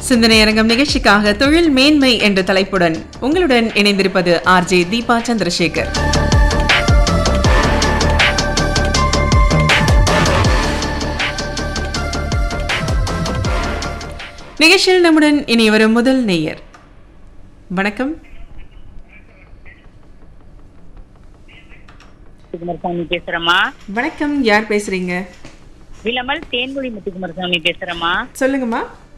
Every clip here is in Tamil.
சிந்தனை அரங்கம் நிகழ்ச்சிக்காக தொழில் மேன்மை என்ற தலைப்புடன் உங்களுடன் இணைந்திருப்பது ஆர்ஜே தீபா சந்திரசேகர் நிகழ்ச்சியில் நம்முடன் இனி வரும் முதல் நேயர் வணக்கம் முத்துக்குமாரசாமி பேசுறேம்மா வணக்கம் யார் பேசுறீங்க விளமல் தேன்மொழி முத்துக்குமாரசாமி பேசுறேம்மா சொல்லுங்கம்மா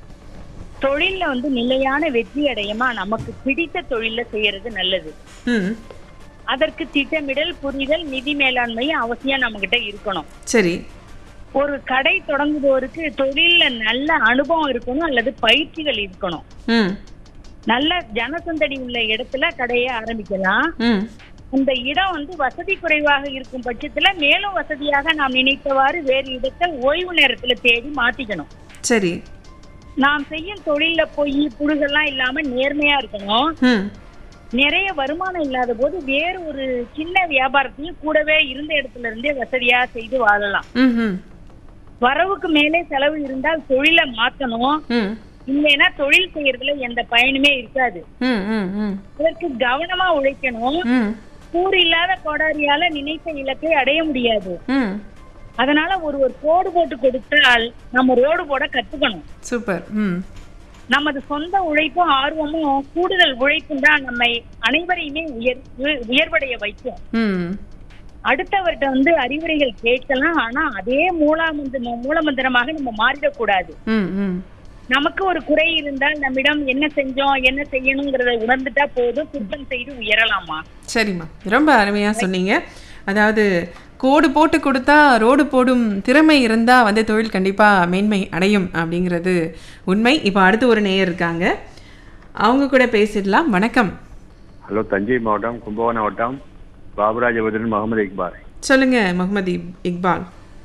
தொழில்ல வந்து நிலையான வெற்றி அடையமா நமக்கு பிடித்த தொழில செய்யறது நல்லது ம் அதற்கு திட்டமிடல் புரிதல் நிதி மேலாண்மை அவசியம் நம்ம கிட்ட இருக்கணும் சரி ஒரு கடை தொடங்குபவருக்கு தொழில்ல நல்ல அனுபவம் இருக்கணும் அல்லது பயிற்சிகள் இருக்கணும் ம் நல்ல ஜனசந்தடி உள்ள இடத்துல கடையை ஆரம்பிக்கலாம் ம் அந்த இடம் வந்து வசதி குறைவாக இருக்கும் பட்சத்துல மேலும் வசதியாக நாம் நினைத்தவாறு வேறு இடத்தை ஓய்வு நேரத்துல தேடி மாத்திக்கணும் சரி நாம் செய்யும் தொழில்ல போய் புழுகெல்லாம் இல்லாம நேர்மையா இருக்கணும் ம் நிறைய வருமானம் இல்லாத போது வேறு ஒரு சின்ன வியாபாரத்தையும் கூடவே இருந்த இடத்துல இருந்தே வசதியா செய்து வாழலாம் ம் ம் வரவுக்கு மேலே செலவு இருந்தால் தொழிலை மாத்தணும் ம் இல்லைன்னா தொழில் செய்யறதுல எந்த பயனுமே இருக்காது ம் ம் ம் அதற்கு கவனமா உழைக்கணும் ம் கூறு இல்லாத கோடாரியால நினைத்த இலக்கை அடைய முடியாது ம் அதனால ஒரு ஒரு கோடு போட்டு கொடுத்தால் நம்ம ரோடு போட கத்துக்கணும் சூப்பர் ம் நமது சொந்த உழைப்பும் ஆர்வமும் கூடுதல் உழைப்பும் தான் நம்மை அனைவரையுமே உயர் உய- உயர்வடைய வைக்கும் ம் அடுத்தவர்கிட்ட வந்து அறிவுரைகள் கேட்கலாம் ஆனா அதே மூலாமந்திர மூலமந்திரமாக நம்ம மாறிடக்கூடாது ம் ம் நமக்கு ஒரு குறை இருந்தால் நம்மிடம் என்ன செஞ்சோம் என்ன செய்யணுங்கிறத உணர்ந்துட்டா போதும் சுத்தம் செய்து உயரலாமா சரிம்மா ரொம்ப அருமையாக சொன்னீங்க அதாவது கோடு போட்டு கொடுத்தா ரோடு போடும் திறமை இருந்தால் வந்து தொழில் கண்டிப்பாக மேன்மை அடையும் அப்படிங்கிறது உண்மை இப்போ அடுத்து ஒரு நேயர் இருக்காங்க அவங்க கூட பேசிடலாம் வணக்கம் ஹலோ தஞ்சை மாவட்டம் கும்பகோணம் மாவட்டம் பாபுராஜபுத்திரன் முகமது இக்பால் சொல்லுங்க முகமது இக்- இக்பால்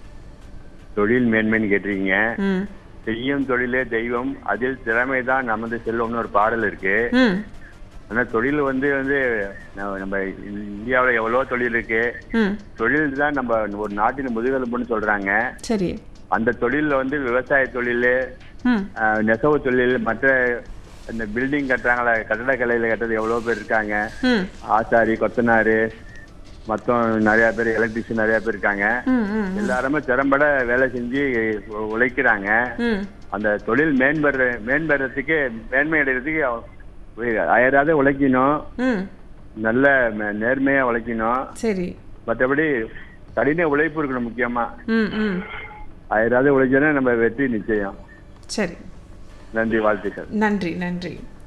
தொழில் மேன்மைன்னு கேட்டிருக்கீங்க ம் செய்யும் தொழிலே தெய்வம் அதில் திறமை தான் நமது செல்வம்னு ஒரு பாடல் இருக்கு ம் ஆனா தொழில் வந்து வந்து நம்ம- நம்ம இந்தியாவில் எவ்வளோ தொழில் இருக்கு ம் தொழில் தான் நம்ம ஒரு நாட்டின் முதுகெலும்புன்னு சொல்றாங்க சரி அந்த தொழிலில் வந்து விவசாய தொழில் ம் ஆஹ், நெசவு தொழில் மற்ற இந்த பில்டிங் கட்டுறாங்களே கட்டடக்கலையில் கட்டுறது எவ்வளோ பேர் இருக்காங்க ம் ஆசாரி கொத்தனார் மொத்தம் நிறைய பேர் எலக்ட்ரிஷியன் நிறைய பேர் இருக்காங்க ம் ம் எல்லாருமே திறம்பட வேலை செஞ்சு உ- உழைக்கிறாங்க ம் அந்த தொழில் மேம்படுற மேம்படுறதுக்கு மேன்மை அடைகிறதுக்கு அவ- அயராத உழைக்கணும் ம் நல்ல ம- நேர்மையா உழைக்கணும் சரி மற்றபடி கடின உழைப்பு இருக்கணும் முக்கியமா ம் ம் அயராத உழைச்சோன்னா நம்ம வெற்றி நிச்சயம் சரி நன்றி வாழ்த்துக்கள் நன்றி நன்றி